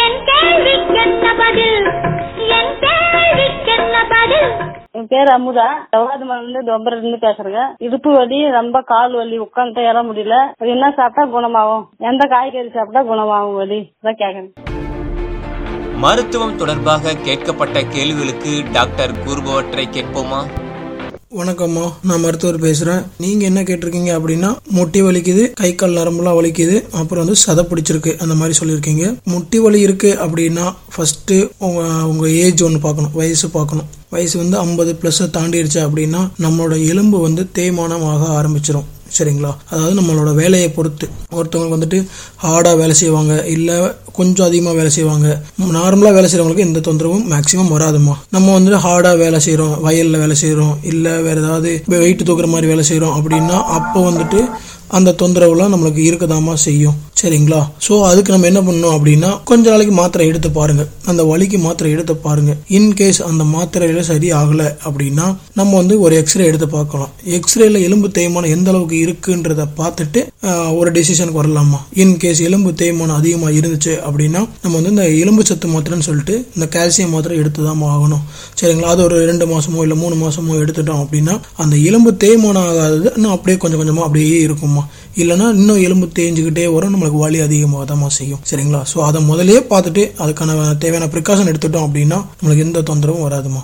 என் கேள்விக்கென்ன பதில் என் கேள்விக்கென்ன பதில் என் பேர் அமுதா ஜவாதுமல இருந்து தொம்பரம் இருந்து பேசுறேங்க இடுப்பு வலி ரொம்ப கால் வலி உட்காந்துட்டு ஏற முடியல அது என்ன சாப்பிட்டா குணமாகும் எந்த காய்கறி சாப்பிட்டா குணமாகும் வலி அதான் கேக்குறேன் மருத்துவம் தொடர்பாக கேட்கப்பட்ட கேள்விகளுக்கு டாக்டர் கூறுபவற்றை கேட்போமா வணக்கம்மா நான் மருத்துவர் பேசுறேன் நீங்க என்ன கேட்டிருக்கீங்க அப்படின்னா முட்டி வலிக்குது கை கால் நரம்புலாம் வலிக்குது அப்புறம் வந்து சதை பிடிச்சிருக்கு அந்த மாதிரி சொல்லியிருக்கீங்க முட்டி வலி இருக்கு அப்படின்னா ஃபர்ஸ்ட் உங்க உங்க ஏஜ் ஒன்று பார்க்கணும் வயசு பார்க்கணும் வயசு வந்து ஐம்பது ப்ளஸ் தாண்டிடுச்சு அப்படின்னா நம்மளோட எலும்பு வந்து தேய்மானமாக ஆரம்பிச்சிடும் சரிங்களா அதாவது நம்மளோட வேலையை பொறுத்து ஒருத்தவங்க வந்துட்டு ஹார்டாக வேலை செய்வாங்க இல்லை கொஞ்சம் அதிகமாக வேலை செய்வாங்க நார்மலாக வேலை செய்கிறவங்களுக்கு எந்த தொந்தரவும் மேக்ஸிமம் வராதுமா நம்ம வந்துட்டு ஹார்டாக வேலை செய்கிறோம் வயலில் வேலை செய்கிறோம் இல்லை வேறு ஏதாவது வெயிட் தூக்குற மாதிரி வேலை செய்கிறோம் அப்படின்னா அப்போ வந்துட்டு அந்த தொந்தரவுலாம் நம்மளுக்கு இருக்கதாமா செய்யும் சரிங்களா ஸோ அதுக்கு நம்ம என்ன பண்ணணும் அப்படின்னா கொஞ்ச நாளைக்கு மாத்திரை எடுத்து பாருங்க அந்த வலிக்கு மாத்திரை எடுத்து பாருங்க இன்கேஸ் அந்த மாத்திரையில சரி ஆகல அப்படின்னா நம்ம வந்து ஒரு எக்ஸ்ரே எடுத்து பார்க்கலாம் எக்ஸ்ரேல எலும்பு தேய்மானம் எந்த அளவுக்கு இருக்குன்றத பார்த்துட்டு ஆஹ், ஒரு டெசிஷனுக்கு வரலாமா இன்கேஸ் எலும்பு தேய்மானம் அதிகமாக இருந்துச்சு அப்படின்னா நம்ம வந்து இந்த எலும்பு சத்து மாத்திரைன்னு சொல்லிட்டு இந்த கால்சியம் மாத்திரை எடுத்து தான் ஆகணும் சரிங்களா அது ஒரு ரெண்டு மாசமோ இல்லை மூணு மாசமோ எடுத்துட்டோம் அப்படின்னா அந்த எலும்பு தேய்மானம் ஆகாதது இன்னும் அப்படியே கொஞ்சம் கொஞ்சமா அப்படியே இருக்குமா இல்லைன்னா இன்னும் எலும்பு தேஞ்சுக்கிட்டே வரும் நம்மளுக்கு வலி அதிகமாக தான் செய்யும் சரிங்களா ஸோ அதை முதல்லயே பார்த்துட்டு அதுக்கான தேவையான ப்ரிகாஷன் எடுத்துட்டோம் அப்படின்னா நம்மளுக்கு எந்த தொந்தரவும் வராதுமா